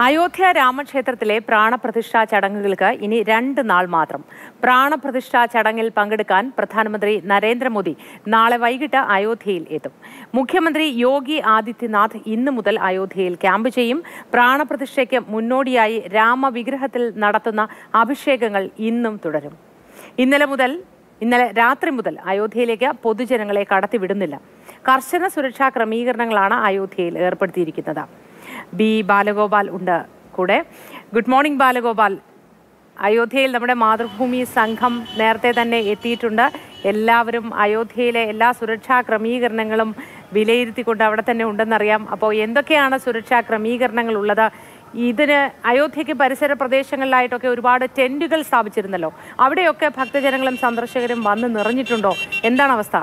അയോധ്യ രാമക്ഷേത്രത്തിലെ പ്രാണപ്രതിഷ്ഠാ ചടങ്ങുകൾക്ക് ഇനി രണ്ട് നാൾ മാത്രം പ്രാണപ്രതിഷ്ഠാ ചടങ്ങിൽ പങ്കെടുക്കാൻ പ്രധാനമന്ത്രി നരേന്ദ്രമോദി നാളെ വൈകിട്ട് അയോധ്യയിൽ എത്തും മുഖ്യമന്ത്രി യോഗി ആദിത്യനാഥ് ഇന്നു മുതൽ അയോധ്യയിൽ ക്യാമ്പ് ചെയ്യും പ്രാണപ്രതിഷ്ഠയ്ക്ക് മുന്നോടിയായി രാമവിഗ്രഹത്തിൽ നടത്തുന്ന അഭിഷേകങ്ങൾ ഇന്നും തുടരും ഇന്നലെ മുതൽ ഇന്നലെ രാത്രി മുതൽ അയോധ്യയിലേക്ക് പൊതുജനങ്ങളെ കടത്തിവിടുന്നില്ല കർശന സുരക്ഷാ ക്രമീകരണങ്ങളാണ് അയോധ്യയിൽ ഏർപ്പെടുത്തിയിരിക്കുന്നത് ബി ബാലഗോപാൽ ഉണ്ട് കൂടെ ഗുഡ് മോർണിംഗ് ബാലഗോപാൽ അയോധ്യയിൽ നമ്മുടെ മാതൃഭൂമി സംഘം നേരത്തെ തന്നെ എത്തിയിട്ടുണ്ട് എല്ലാവരും അയോധ്യയിലെ എല്ലാ സുരക്ഷാ ക്രമീകരണങ്ങളും വിലയിരുത്തിക്കൊണ്ട് അവിടെ തന്നെ ഉണ്ടെന്നറിയാം അപ്പോൾ എന്തൊക്കെയാണ് സുരക്ഷാ ക്രമീകരണങ്ങൾ ഉള്ളത് ഇതിന് അയോധ്യയ്ക്ക് പരിസര പ്രദേശങ്ങളിലായിട്ടൊക്കെ ഒരുപാട് ടെന്റുകൾ സ്ഥാപിച്ചിരുന്നല്ലോ അവിടെയൊക്കെ ഭക്തജനങ്ങളും സന്ദർശകരും വന്ന് നിറഞ്ഞിട്ടുണ്ടോ എന്താണ് അവസ്ഥ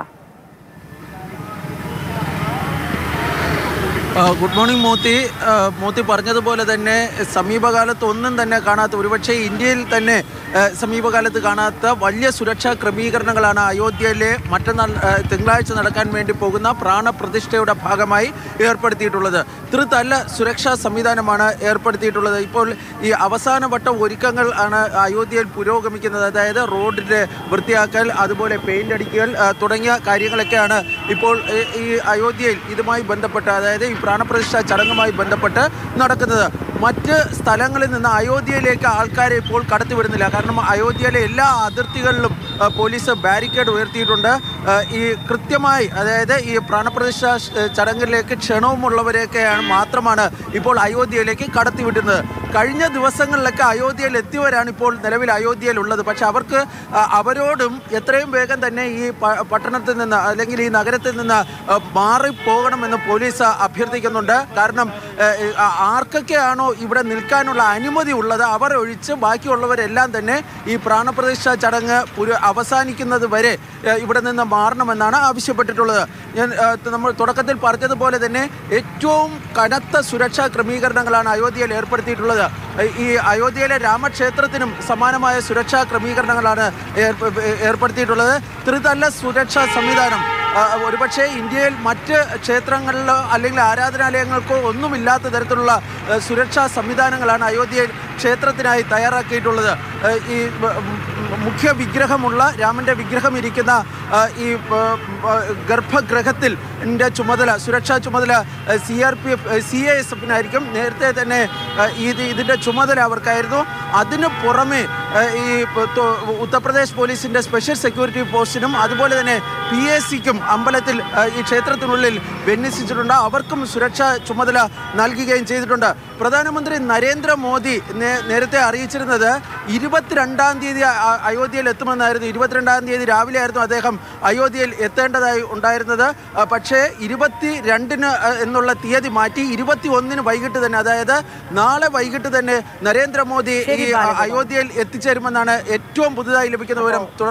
ആ, ഗുഡ് മോർണിംഗ് മോത്തി ആ, മോത്തി പറഞ്ഞതുപോലെ തന്നെ സമീപകാലത്ത് ഒന്നും തന്നെ കാണാത്ത ഒരുപക്ഷെ ഇന്ത്യയിൽ തന്നെ ആ, സമീപകാലത്ത് കാണാത്ത വലിയ സുരക്ഷാ ക്രമീകരണങ്ങളാണ് അയോധ്യയിലെ മറ്റന്നാൾ ആ, തിങ്കളാഴ്ച നടക്കാൻ വേണ്ടി പോകുന്ന പ്രാണപ്രതിഷ്ഠയുടെ ഭാഗമായി ഏർപ്പെടുത്തിയിട്ടുള്ളത് ത്രിതല സുരക്ഷാ സംവിധാനമാണ് ഏർപ്പെടുത്തിയിട്ടുള്ളത് ഇപ്പോൾ ഈ അവസാനവട്ട ഒരുക്കങ്ങൾ ആണ് അയോധ്യയിൽ പുരോഗമിക്കുന്നത് അതായത് റോഡിൻ്റെ വൃത്തിയാക്കൽ അതുപോലെ പെയിൻ്റ് അടിക്കൽ ആ, തുടങ്ങിയ കാര്യങ്ങളൊക്കെയാണ് ഇപ്പോൾ ഈ- ഈ അയോധ്യയിൽ ഇതുമായി ബന്ധപ്പെട്ട് അതായത് ഈ പ്രാണപ്രതിഷ്ഠ ചടങ്ങുമായി ബന്ധപ്പെട്ട് നടക്കുന്നത് മറ്റ് സ്ഥലങ്ങളിൽ നിന്ന് അയോധ്യയിലേക്ക് ആൾക്കാരെ ഇപ്പോൾ കടത്തിവിടുന്നില്ല കാരണം അയോധ്യയിലെ എല്ലാ അതിർത്തികളിലും ആ, പോലീസ് ബാരിക്കേഡ് ഉയർത്തിയിട്ടുണ്ട് ആ, ഈ കൃത്യമായി അതായത് ഈ പ്രാണപ്രതിഷ്ഠ ഷ്- ചടങ്ങിലേക്ക് ക്ഷണവുമുള്ളവരെയൊക്കെയാണ് മാത്രമാണ് ഇപ്പോൾ അയോധ്യയിലേക്ക് കടത്തിവിടുന്നത് കഴിഞ്ഞ ദിവസങ്ങളിലൊക്കെ അയോധ്യയിൽ എത്തിയവരാണ് ഇപ്പോൾ നിലവിൽ അയോധ്യയിൽ ഉള്ളത് പക്ഷെ അവർക്ക് ആ, അവരോടും എത്രയും വേഗം തന്നെ ഈ പ- പട്ടണത്തിൽ നിന്ന് അല്ലെങ്കിൽ ഈ നഗരത്തിൽ നിന്ന് ആ, മാറിപ്പോകണമെന്ന് പോലീസ് അഭ്യർത്ഥിക്കുന്നുണ്ട് കാരണം ആ, ആ, ആർക്കൊക്കെയാണോ ഇവിടെ നിൽക്കാനുള്ള അനുമതി ഉള്ളത് അവർ ഒഴിച്ച് ബാക്കിയുള്ളവരെല്ലാം തന്നെ ഈ പ്രാണപ്രതിഷ്ഠ ചടങ്ങ് പുര അവസാനിക്കുന്നത് വരെ ആ, ഇവിടെ നിന്ന് മാറണമെന്നാണ് ആവശ്യപ്പെട്ടിട്ടുള്ളത് ഞാൻ ആ, നമ്മൾ തുടക്കത്തിൽ പറഞ്ഞതുപോലെ തന്നെ ഏറ്റവും കനത്ത സുരക്ഷാ ക്രമീകരണങ്ങളാണ് അയോധ്യയിൽ ഏർപ്പെടുത്തിയിട്ടുള്ളത് ഈ അയോധ്യയിലെ രാമക്ഷേത്രത്തിനും സമാനമായ സുരക്ഷാ ക്രമീകരണങ്ങളാണ് ഏർപ്പ- ഏർപ്പെടുത്തിയിട്ടുള്ളത് ത്രിതല സുരക്ഷാ സംവിധാനം ആ, ഒരുപക്ഷെ ഇന്ത്യയിൽ മറ്റ് ക്ഷേത്രങ്ങളിലോ അല്ലെങ്കിൽ ആരാധനാലയങ്ങൾക്കോ ഒന്നുമില്ലാത്ത തരത്തിലുള്ള ആ, സുരക്ഷാ സംവിധാനങ്ങളാണ് അയോധ്യയിൽ ക്ഷേത്രത്തിനായി തയ്യാറാക്കിയിട്ടുള്ളത് ആ, ഈ ഉം, മുഖ്യ വിഗ്രഹമുള്ള രാമൻ്റെ വിഗ്രഹം ഇരിക്കുന്ന ആ, ഈ ആ, ആ, ഗർഭഗൃഹത്തിൽ ൻ്റെ ചുമതല സുരക്ഷാ ചുമതല C R P F C A S എഫിനായിരിക്കും നേരത്തെ തന്നെ ആ, ഇത് ഇതിൻ്റെ ചുമതല അവർക്കായിരുന്നു അതിനു പുറമെ ആ, ഈ പ- തൊ- ഉത്തർപ്രദേശ് പോലീസിൻ്റെ സ്പെഷ്യൽ സെക്യൂരിറ്റി പോസ്റ്റിനും അതുപോലെ തന്നെ പി എസ് സിക്കും അമ്പലത്തിൽ ആ, ഈ ക്ഷേത്രത്തിനുള്ളിൽ വിന്യസിച്ചിട്ടുണ്ട് അവർക്കും സുരക്ഷാ ചുമതല നൽകുകയും ചെയ്തിട്ടുണ്ട് പ്രധാനമന്ത്രി നരേന്ദ്രമോദി നേ- നേരത്തെ അറിയിച്ചിരുന്നത് ഇരുപത്തിരണ്ടാം തീയതി അ- അയോധ്യയിൽ എത്തുമെന്നായിരുന്നു ഇരുപത്തിരണ്ടാം തീയതി രാവിലെ ആയിരുന്നു അദ്ദേഹം അയോധ്യയിൽ എത്തേണ്ടതായി ഉണ്ടായിരുന്നത് ആ, പക്ഷേ ഇരുപത്തി രണ്ടിന് എന്നുള്ള തീയതി മാറ്റി ഇരുപത്തി ഒന്നിന് വൈകിട്ട് തന്നെ അതായത് നാളെ വൈകിട്ട് തന്നെ നരേന്ദ്രമോദി ഈ ശരി, അ- ബാലഗോപാൽ. അയോധ്യയിൽ എത്തിച്ചേരുമെന്നാണ് ഏറ്റവും പുതുതായി ലഭിക്കുന്ന വിവരം തുടർ